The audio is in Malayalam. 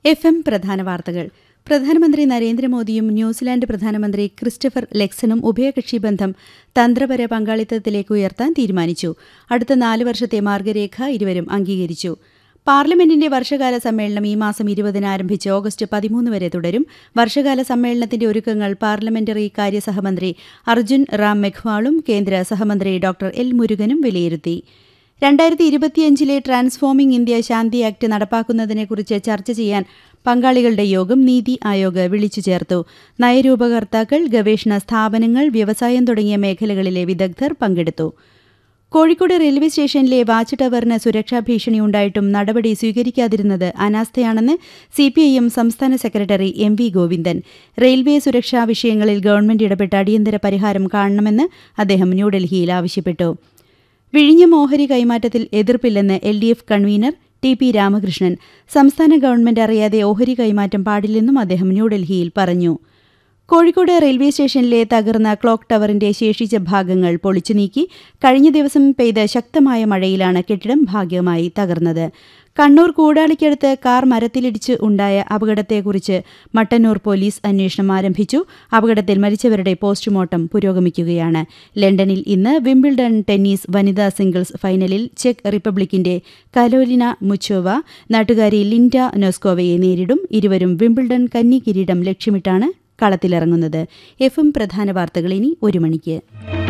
എഫ് എം പ്രധാന വാർത്തകൾ പ്രധാനമന്ത്രി നരേന്ദ്രമോദിയും ന്യൂസിലാൻഡ് പ്രധാനമന്ത്രി ക്രിസ്റ്റഫർ ലെക്സണും ഉഭയകക്ഷി ബന്ധം തന്ത്രപര പങ്കാളിത്തത്തിലേക്ക് ഉയർത്താൻ തീരുമാനിച്ചു അടുത്ത നാല് വർഷത്തെ മാർഗരേഖ ഇരുവരും അംഗീകരിച്ചു പാർലമെന്റിന്റെ വർഷകാല സമ്മേളനം ഈ മാസം ഇരുപതിന് ആരംഭിച്ച് ഓഗസ്റ്റ് പതിമൂന്ന് വരെ തുടരും വർഷകാല സമ്മേളനത്തിന്റെ ഒരുക്കങ്ങൾ പാർലമെന്ററി കാര്യ സഹമന്ത്രി അർജുൻ റാം മെഘ്വാളും കേന്ദ്ര സഹമന്ത്രി ഡോക്ടർ എൽ മുരുകനും വിലയിരുത്തി രണ്ടായിരത്തി ഇരുപത്തിയഞ്ചിലെ ട്രാൻസ്ഫോമിംഗ് ഇന്ത്യ ശാന്തി ആക്ട് നടപ്പാക്കുന്നതിനെക്കുറിച്ച് ചർച്ച ചെയ്യാൻ പങ്കാളികളുടെ യോഗം നീതി ആയോഗ് വിളിച്ചു ചേർത്തു നയരൂപകർത്താക്കൾ ഗവേഷണ സ്ഥാപനങ്ങൾ വ്യവസായം തുടങ്ങിയ മേഖലകളിലെ വിദഗ്ധർ പങ്കെടുത്തു കോഴിക്കോട് റെയിൽവേ സ്റ്റേഷനിലെ വാച്ച് ടവറിന് സുരക്ഷാ ഭീഷണിയുണ്ടായിട്ടും നടപടി സ്വീകരിക്കാതിരുന്നത് അനാസ്ഥയാണെന്ന് സിപിഐഎം സംസ്ഥാന secretary M V Govindan railway സുരക്ഷാ വിഷയങ്ങളിൽ ഗവൺമെന്റ് ഇടപെട്ട് അടിയന്തര പരിഹാരം കാണണമെന്ന് അദ്ദേഹം ന്യൂഡൽഹിയിൽ ആവശ്യപ്പെട്ടു വിഴിഞ്ഞം ഓഹരി കൈമാറ്റത്തിൽ എതിർപ്പില്ലെന്ന് L D F convener T P Ramakrishnan സംസ്ഥാന ഗവൺമെന്റ് അറിയാതെ ഓഹരി കൈമാറ്റം പാടില്ലെന്നും അദ്ദേഹം ന്യൂഡൽഹിയിൽ പറഞ്ഞു കോഴിക്കോട് റെയിൽവേ സ്റ്റേഷനിലെ തകർന്ന ക്ലോക്ക് ടവറിന്റെ ശേഷിച്ച ഭാഗങ്ങൾ പൊളിച്ചു നീക്കി കഴിഞ്ഞ ദിവസം പെയ്ത ശക്തമായ മഴയിലാണ് കെട്ടിടം ഭാഗികമായി തകർന്നത് കണ്ണൂർ കൂടാളിക്കടുത്ത് കാർ മരത്തിലിടിച്ച് ഉണ്ടായ അപകടത്തെക്കുറിച്ച് മട്ടന്നൂർ പോലീസ് അന്വേഷണം ആരംഭിച്ചു അപകടത്തിൽ മരിച്ചവരുടെ പോസ്റ്റ്മോർട്ടം പുരോഗമിക്കുകയാണ് ലണ്ടനിൽ ഇന്ന് വിംബിൾഡൺ ടെന്നീസ് വനിതാ സിംഗിൾസ് ഫൈനലിൽ ചെക്ക് റിപ്പബ്ലിക്കിന്റെ കലോലിന മുച്ചോവ നാട്ടുകാരി ലിൻഡ നോസ്കോവയെ നേരിടും ഇരുവരും വിംബിൾഡൺ കന്നി കിരീടം ലക്ഷ്യമിട്ടാണ് കളത്തിലിറങ്ങുന്നത് എഫ് എം പ്രധാന വാർത്തകൾ ഇനി ഒരു മണിക്ക്